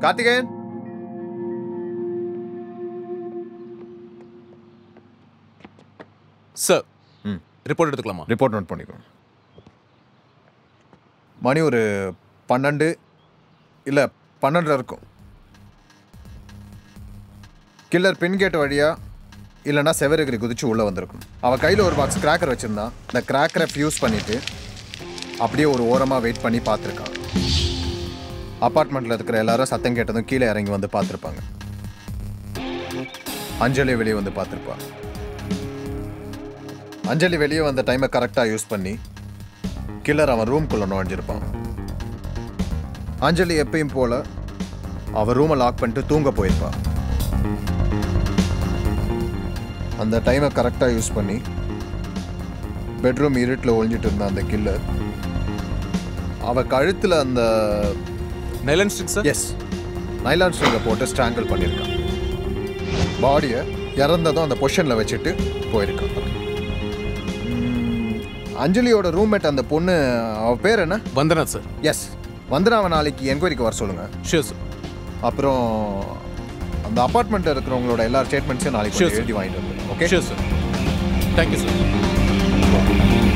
Karthikeyan sir ம் report எடுத்துக்கலாமா report note பண்ணிக்கோங்க மணி ஒரு பன்னெண்டு இல்லை பன்னெண்டரை இருக்கும் கில்லர் பின் கேட் வழியா இல்லைன்னா செவருகிரி குதிச்சு உள்ளே வந்திருக்கும் அவன் கையில் ஒரு பாக்ஸ் கிராக்கர் வச்சுருந்தான் இந்த கிராக்கரை ஃபியூஸ் பண்ணிவிட்டு அப்படியே ஒரு ஓரமாக வெயிட் பண்ணி பார்த்துருக்கான் அப்பார்ட்மெண்ட்டில் இருக்கிற எல்லாரும் சத்தம் கேட்டதும் கீழே இறங்கி வந்து பார்த்துருப்பாங்க அஞ்சலி வெளியே வந்து பார்த்துருப்பாங்க அஞ்சலி வெளியே வந்த டைமை கரெக்டாக யூஸ் பண்ணி கில்லர் அவன் ரூம்குள்ளே நுழைஞ்சிருப்பான் அஞ்சலி எப்பயும் போல அவன் ரூமை லாக் பண்ணிட்டு தூங்க போயிருப்பான் அந்த டைமை கரெக்டாக யூஸ் பண்ணி பெட்ரூம் இருட்டில் ஒழிஞ்சிட்டு இருந்த அந்த கில்லர் அவ கழுத்தில் அந்த nylon stick sir yes nylon ஸ்ட்ரிங்கை போட்டு ஸ்ட்ராங்கிள் பண்ணியிருக்கான் பாடியை இறந்ததும் அந்த பொசிஷனில் வச்சுட்டு போயிருக்கான் ம், அஞ்சலியோட ரூம்மேட் அந்த பொண்ணு அவ பேர் என்ன வந்தனா சார் எஸ் வந்தனாவை நாளைக்கு என்கொயரிக்கு வர சொல்லுங்க ஷியோர் சார் அப்புறம் அந்த அப்பார்ட்மெண்ட்டில் இருக்கிறவங்களோட எல்லா ஸ்டேட்மெண்ட்ஸையும் நாளைக்கு Sure, கொஞ்சம் sir. எழுதி வாங்கிட்டு வந்து okay sure sir thank you sir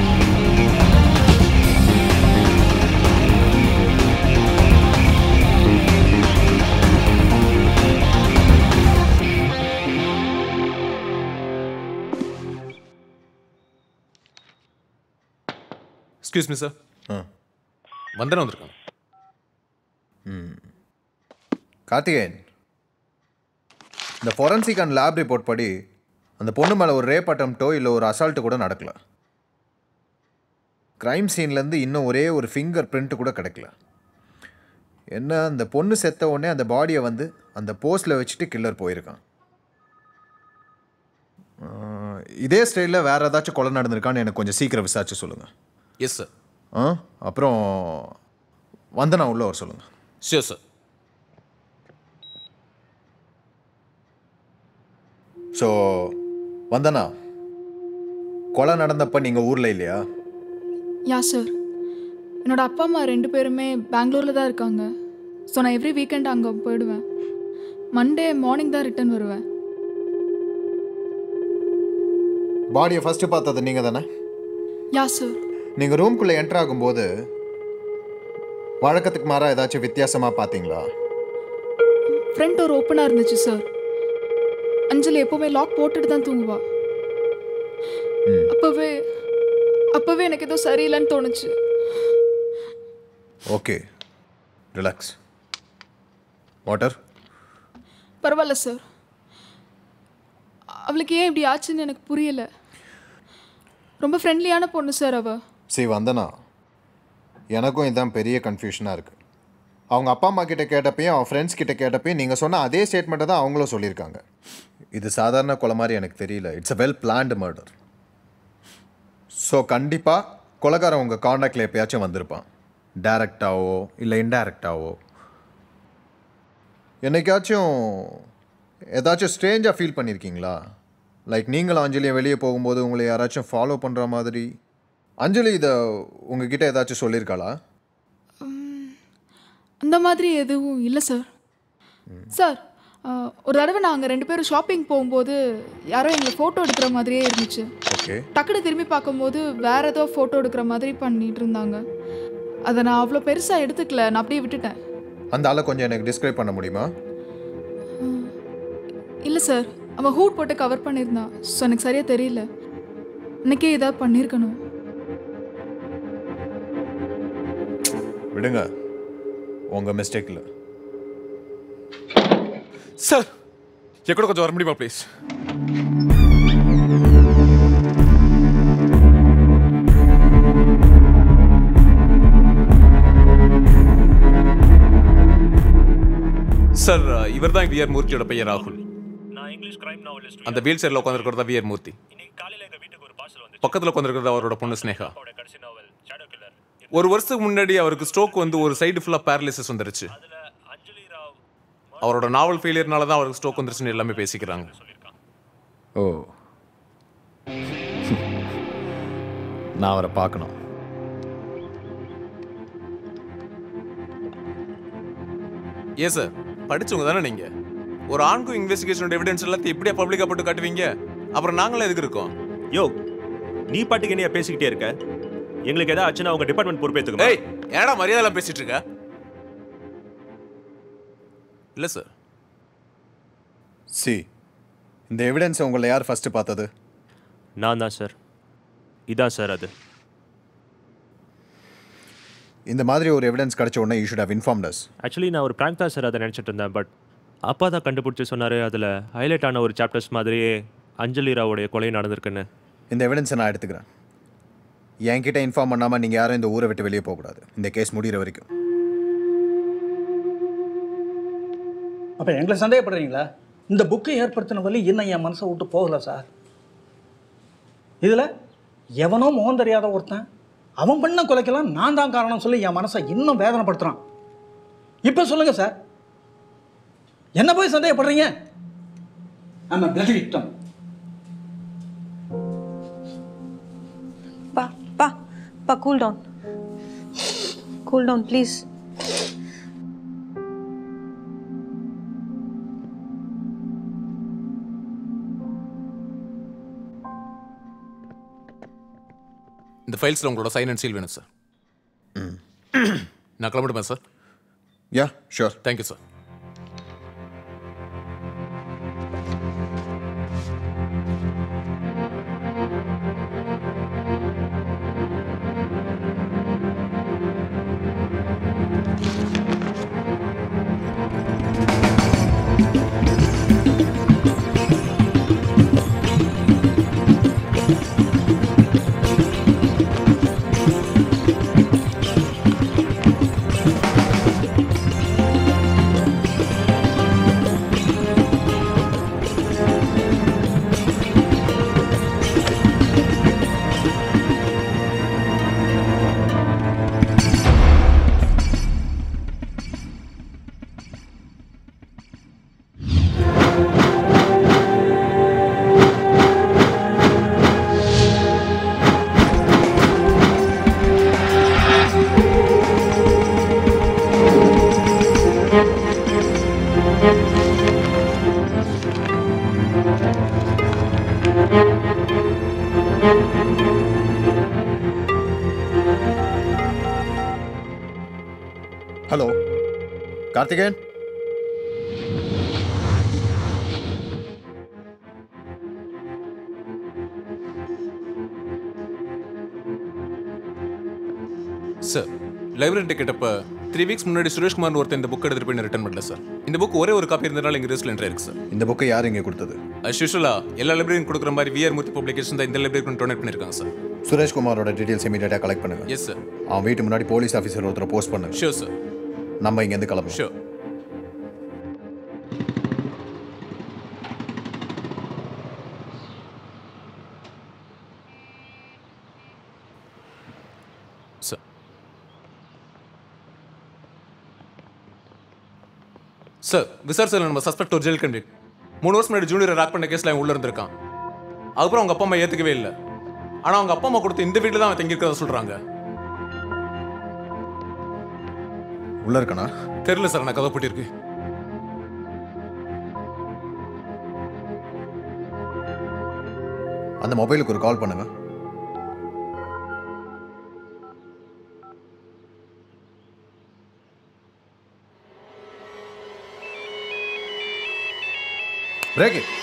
excuse me sir ஆ வந்தனா வந்திருக்காங்க கார்த்திகேயன் இந்த ஃபொரன்சிக் அண்ட் லேப் ரிப்போர்ட் படி அந்த பொண்ணு மேலே ஒரு ரேப் அட்டம்ப்டோ இல்லை ஒரு அசால்ட்டு கூட நடக்கல க்ரைம் சீன்லேருந்து இன்னும் ஒரே ஒரு ஃபிங்கர் பிரிண்ட் கூட கிடைக்கல என்ன அந்த பொண்ணு செத்த உடனே அந்த பாடியை வந்து அந்த போஸ்டில் வச்சுட்டு கில்லர் போயிருக்கான் ஆஹ், இதே ஸ்டைலில் வேறு ஏதாச்சும் கொலை நடந்திருக்கான்னு எனக்கு கொஞ்சம் சீக்கிரம் விசாரிச்சு சொல்லுங்கள் எஸ் சார் ஆ அப்புறம் வந்தனா உள்ள வர சொல்லுங்கள் ஷியோர் சார் ஸோ வந்தனா கொலை நடந்தப்ப நீங்கள் ஊரில் இல்லையா யா சார் என்னோட அப்பா அம்மா ரெண்டு பேருமே பெங்களூரில் தான் இருக்காங்க ஸோ நான் எவ்ரி வீக்கெண்ட் அங்கே போயிடுவேன் மண்டே மார்னிங் தான் ரிட்டர்ன் வருவேன் பாடியை ஃபஸ்ட்டு பார்த்தது நீங்கள் தானே யா சார் நீங்கள் ரூம்குள்ளே என்டர் ஆகும்போது வழக்கத்துக்கு மாறா ஏதாச்சும் வித்தியாசமாக பார்த்தீங்களா ஃப்ரண்ட் டோர் ஓப்பனாக இருந்துச்சு சார் அஞ்சலி எப்போவுமே லாக் போட்டுட்டு தான் தூங்குவா அப்போவே அப்போவே எனக்கு ஏதோ சரியில்லைன்னு தோணுச்சு ஓகே ரிலாக்ஸ் வாட்டர் பரவாயில்ல சார் அவளுக்கு ஏன் இப்படி ஆச்சுன்னு எனக்கு புரியல ரொம்ப ஃப்ரெண்ட்லியான பொண்ணு சார் அவள் சரி வந்தனா எனக்கும் இதான் பெரிய கன்ஃபியூஷனாக இருக்குது அவங்க அப்பா அம்மா கிட்ட கேட்டப்பையும் அவன் ஃப்ரெண்ட்ஸ் கிட்ட கேட்டப்பையும் நீங்கள் சொன்ன அதே ஸ்டேட்மெண்ட்டை தான் அவங்களும் சொல்லியிருக்காங்க இது சாதாரண கொலை மாதிரி எனக்கு தெரியல it's a well planned murder so கண்டிப்பாக கொலைகாரன் உங்கள் காண்டாக்டில் எப்பயாச்சும் வந்திருப்பான் டைரக்டாவோ இல்லை இன்டைரக்டாவோ என்னைக்காச்சும் ஏதாச்சும் ஸ்ட்ரேஞ்சாக ஃபீல் பண்ணியிருக்கீங்களா லைக் நீங்களும் அஞ்சலியும் வெளியே போகும்போது உங்களை யாராச்சும் ஃபாலோ பண்ணுற மாதிரி அஞ்சலி இதை உங்ககிட்ட ஏதாச்சும் சொல்லியிருக்காளா அந்த மாதிரி எதுவும் இல்லை சார் சார் ஆஹ், ஒரு தடவை நாங்கள் ரெண்டு பேரும் ஷாப்பிங் போகும்போது யாரோ எங்களை ஃபோட்டோ எடுக்கிற மாதிரியே இருந்துச்சு ஓகே டக்குனு திரும்பி பார்க்கும்போது வேற ஏதோ ஃபோட்டோ எடுக்கிற மாதிரி பண்ணிட்டு இருந்தாங்க அதை நான் அவ்வளோ பெருசாக எடுத்துக்கல நான் அப்படியே விட்டுட்டேன் அந்த ஆளை கொஞ்சம் எனக்கு டிஸ்கிரைப் பண்ண முடியுமா இல்லை சார் அவன் ஹூட் போட்டு கவர் பண்ணியிருந்தான் ஸோ எனக்கு சரியாக தெரியல இன்னைக்கே ஏதாவது பண்ணியிருக்கணும் விடுங்க உங்கள் மிஸ்டேக்கில் சார் என் கூட கொஞ்சம் வர முடியுமா ப்ளீஸ் சார் இவர் தான் விஆர் மூர்த்தியோட பையன் ராகுல் நான் இங்கிலீஷ் கிரைம் நாவலிஸ்ட் அந்த வீல் சேரில் உட்காந்துருக்கிறது தான் விஆர் மூர்த்தி இன்னைக்கு காலையில எங்க வீட்டுக்கு ஒரு பார்சல் வந்துச்சு பக்கத்தில் உட்காந்துருக்கிறது அவரோட பொண்ணு ஸ்னேகா அவரோட கடைசி நாவல் ஷேடோ கில்லர் ஒரு வருஷத்துக்கு முன்னாடி அவருக்கு ஸ்ட்ரோக் வந்து ஒரு சைடு ஃபுல்லாக பேரலிசிஸ் வந்துருச்சு அதுல அஞ்சலி ராவ் அவரோட நாவல் ஃபெயிலியர்னால தான் அவருக்கு ஸ்ட்ரோக் வந்துருச்சுன்னு எல்லாமே பேசிக்கிறாங்க சொல்லியிருக்காங்க ஓ நான் அவரை பார்க்கணும் ஏ சார் படிச்சவங்க தானே நீங்க ஒரு ஆன்கோ இன்வெஸ்டிகேஷனோட எவிடன்ஸ் எல்லாத்தையும் எப்படியா பப்ளிக்கா போட்டு காட்டுவீங்க அப்புறம் நாங்களும் எதுக்கு இருக்கோம் யோ நீ பாட்டுக்கு என்னைய பேசிக்கிட்டே இருக்க எங்களுக்கு ஏதாவது ஆச்சுன்னா உங்க டிபார்ட்மெண்ட் பொறுப்பேற்றுக்கணும் ஏய் ஏடா மரியாதை பேசிட்டு இருக்க இல்ல சார் சி இந்த எவிடன்ஸை உங்களை யார் ஃபஸ்ட்டு பார்த்தது நான் தான் சார் இதான் சார் அது இந்த மாதிரி ஒரு எவிடன்ஸ் கிடைச்ச உடனே you should have informed us actually நான் ஒரு ப்ராங்க் தான் சார் அதை நினச்சிட்டு இருந்தேன் பட் அப்பா தான் கண்டுபிடிச்சி சொன்னார் அதில் ஹைலைட் ஆன ஒரு சாப்டர்ஸ் மாதிரியே அஞ்சலி ராவுடைய கொலை நடந்திருக்குன்னு இந்த எவிடன்ஸை நான் எடுத்துக்கிறேன் என்கிட்ட இன்ஃபார்ம் பண்ணாமல் நீங்கள் யாரும் இந்த ஊரை விட்டு வெளியே போகக்கூடாது இந்த கேஸ் முடிகிற வரைக்கும் அப்போ எங்களை சந்தேகப்படுறீங்களா இந்த புக்கு ஏற்படுத்தின வழி இன்னும் என் மனசை விட்டு போகல சார் இதில் எவனோ முகம் தெரியாத ஒருத்தன் அவன் பண்ண கொலைக்கெல்லாம் நான் தான் காரணம் சொல்லி என் மனசை இன்னும் வேதனைப்படுத்துகிறான் இப்போ சொல்லுங்க சார் என்ன போய் சந்தேகப்படுறீங்க ஆமாம் blood victim Pa, pa, pa, cool down. Cool down, please. இந்த ஃபைல்ஸ்ல உங்களோட சைன் அண்ட் சீல் வேணும் சார் நான் கிளம்பிடுமா sir yeah sure thank you sir hello Karthikeyan sir library கேட்டப்ப த்ரீ வீக்ஸ் முன்னாடி சுரேஷ்குமார் ஒருத்தர் இந்த புக் எடுத்துட்டு போய் ரிட்டர்ன் பண்ணல சார் இந்த புக் ஒரே ஒரு காப்பி இருந்தனால எங்க ரிஸ்க்ல என்ட்ரி இருக்கு சார் இந்த புக்கை யார் இங்கே கொடுத்தது அஸ் யூஷுவலா எல்லா லைப்ரரியும் கொடுக்குற மாதிரி விஆர் மூர்த்தி பப்ளிகேஷன் தான் இந்த லைப்ரரிக்கு டொனேட் பண்ணிருக்காங்க சார் சுரேஷ்குமாரோட டீட்டெயில்ஸ் இமீடியட்டாக கலெக்ட் பண்ணுங்க எஸ் சார் அவன் வீட்டு முன்னாடி போலீஸ் ஆஃபீஸர் ஒருத்தரை போஸ்ட் பண்ணுங்க ஷியோர் சார் நம்ம இங்கேருந்து கிளம்புறோம் ஷியோர் சார் சார் விசாரிச்சதில் நம்ம சஸ்பெக்ட் ஒரு ஜெயில் கண்டிட் மூணு வருஷம் முன்னாடி ஜூனியர் ராக் பண்ண கேஸில் அவன் உள்ள இருந்திருக்கான் அதுக்கப்புறம் அவங்க அப்பா அம்மா ஏற்றுக்கவே இல்லை ஆனால் அவங்க அப்பா அம்மா கொடுத்து இந்த வீட்டில் தான் அவன் தங்கியிருக்கிறதா சொல்கிறாங்க உள்ள இருக்கனா தெரியல சார் நான் கதை போட்டிருக்கு அந்த மொபைலுக்கு ஒரு கால் பண்ணுங்க break it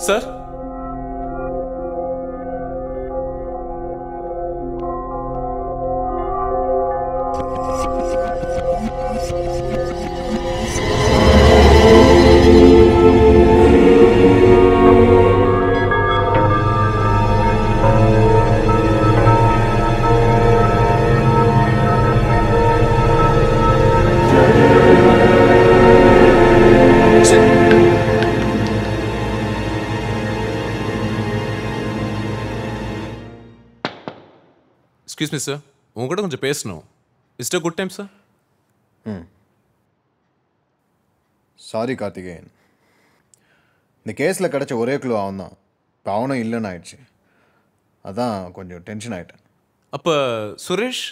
sir excuse me sir உங்ககிட்ட கொஞ்சம் பேசணும் is it good time sir sorry Karthikeyan இந்த கேஸில் கிடச்ச ஒரே க்ளூ அவன் தான் இப்போ அவனும் இல்லைன்னு ஆயிடுச்சு அதான் கொஞ்சம் டென்ஷன் ஆகிட்டேன் அப்போ சுரேஷ்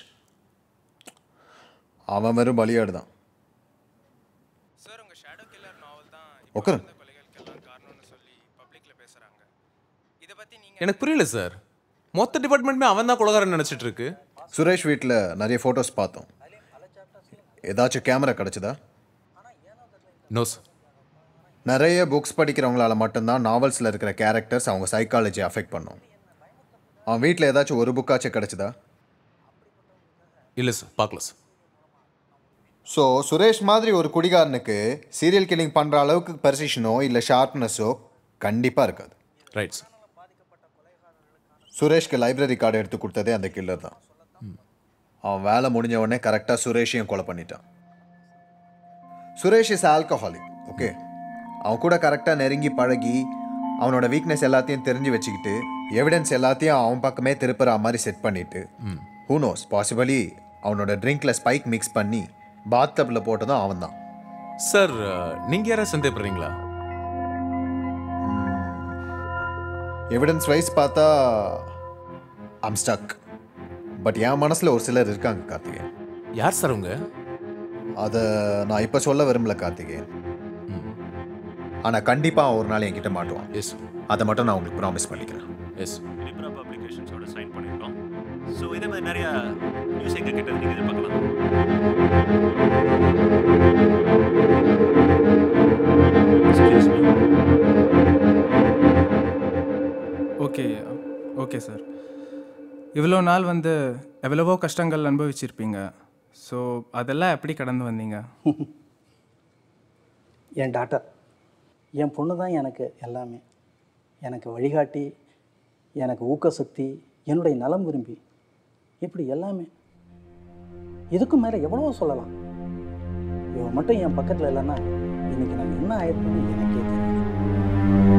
அவன் வெறும் பலியாடு தான் சார் உங்க ஷேடோ கில்லர் நாவல் தான் உட்காரு இந்த கொலைகளுக்கெல்லாம் காரணம்னு சொல்லி பப்ளிக்ல பேசுறாங்க இத பத்தி நீங்க எனக்கு புரியல சார் மொத்த டிபார்ட்மெண்ட்டுமே அவன் தான் கொலகாரன் நினச்சிட்டு இருக்கு சுரேஷ் வீட்டில் நிறைய ஃபோட்டோஸ் பார்த்தோம் ஏதாச்சும் கேமரா கிடச்சதா நோ சார் நிறைய புக்ஸ் படிக்கிறவங்களால மட்டும்தான் நாவல்ஸில் இருக்கிற கேரக்டர்ஸ் அவங்க சைக்காலஜி அஃபெக்ட் பண்ணும் அவன் வீட்டில் ஏதாச்சும் ஒரு புக்காச்சும் கிடச்சதா இல்லை சார் பார்க்கல சார் ஸோ சுரேஷ் மாதிரி ஒரு குடிகாரனுக்கு சீரியல் கில்லிங் பண்ணுற அளவுக்கு பெர்சிஷனோ இல்லை ஷார்ப்னஸோ கண்டிப்பாக இருக்காது ரைட் சார் சுரேஷ்க்கு லைப்ரரி கார்டு எடுத்து கொடுத்ததே அந்த கில்லர் தான் அவன் வேலை முடிஞ்ச உடனே கரெக்டாக சுரேஷையும் கொலை பண்ணிட்டான் சுரேஷ் இஸ் ஆல்கஹாலிக் ஓகே அவன் கூட கரெக்டாக நெருங்கி பழகி அவனோட வீக்னஸ் எல்லாத்தையும் தெரிஞ்சு வச்சுக்கிட்டு எவிடன்ஸ் எல்லாத்தையும் அவன் பக்கமே திருப்புற மாதிரி செட் பண்ணிட்டு ஹூ நோஸ் பாசிபலி அவனோட ட்ரிங்க்ல ஸ்பைக் மிக்ஸ் பண்ணி பாத்டப்பில் போட்டதும் அவன் தான் சார் நீங்கள் யாராவது சந்தேகப்படுறீங்களா எவிடன்ஸ் வைஸ் பார்த்தா ஐம் ஸ்டக் பட் என் மனசில் ஒரு சிலர் இருக்காங்க கார்த்திகேயன் யார் சார் உங்க அதை நான் இப்போ சொல்ல விரும்பல கார்த்திகேயன் ஆனால் கண்டிப்பாக ஒரு நாள் என்கிட்ட மாட்டுவான் எஸ் அதை மட்டும் நான் உங்களுக்கு ப்ராமிஸ் பண்ணிக்கிறேன் எஸ் லிப்ரா பப்ளிகேஷன்ஸோட சைன் பண்ணியிருக்கோம் ஸோ இதே மாதிரி நிறைய நியூஸ் எங்கள் கிட்ட நீங்கள் எதிர்பார்க்கலாம் Excuse me. Okay okay sir இவ்வளோ நாள் வந்து எவ்வளவோ கஷ்டங்கள் அனுபவிச்சிருப்பீங்க ஸோ அதெல்லாம் எப்படி கடந்து வந்தீங்க என் டாட்டர் என் பொண்ணு தான் எனக்கு எல்லாமே எனக்கு வழிகாட்டி எனக்கு ஊக்கசக்தி என்னுடைய நலம் விரும்பி இப்படி எல்லாமே இதுக்கும் மேலே எவ்வளவோ சொல்லலாம் இவன் மட்டும் என் பக்கத்தில் இல்லைன்னா இன்னைக்கு நான் என்ன ஆயிருப்பேன்னு எனக்கே தெரியும்